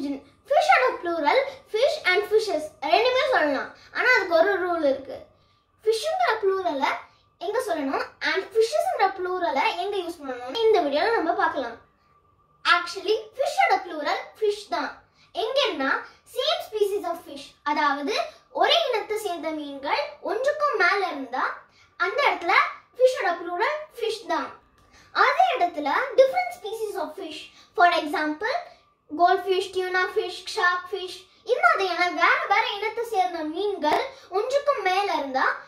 oxygen ஃபிஷ்ஷோட plural fish and fishes ரெண்டுமே சொல்லலாம் ஆனா அதுக்கு ஒரு ரூல் இருக்கு ஃபிஷ்ஷுங்கிற ப்ளூரலை எங்க சொல்லணும் அண்ட் ஃபிஷ்ஷஸ்ங்கிற ப்ளூரலை எங்க யூஸ் பண்ணணும் இந்த வீடியோல நம்ம பார்க்கலாம் ஆக்சுவலி ஃபிஷ்ஷோட ப்ளூரல் ஃபிஷ் தான் எங்கன்னா சேம் ஸ்பீசிஸ் ஆஃப் ஃபிஷ் அதாவது ஒரே இனத்தை சேர்ந்த மீன்கள் ஒன்றுக்கும் மேல இருந்தா அந்த இடத்துல ஃபிஷ்ஷோட ப்ளூரல் ஃபிஷ் தான் அதே இடத்துல different species of fish for example gold fish tuna fish shark fish இந்த மாதிரியான வேற வேற இனத்தை சேர்ந்த மீன்கள் ஒன்றுக்கும் மேல இருந்தா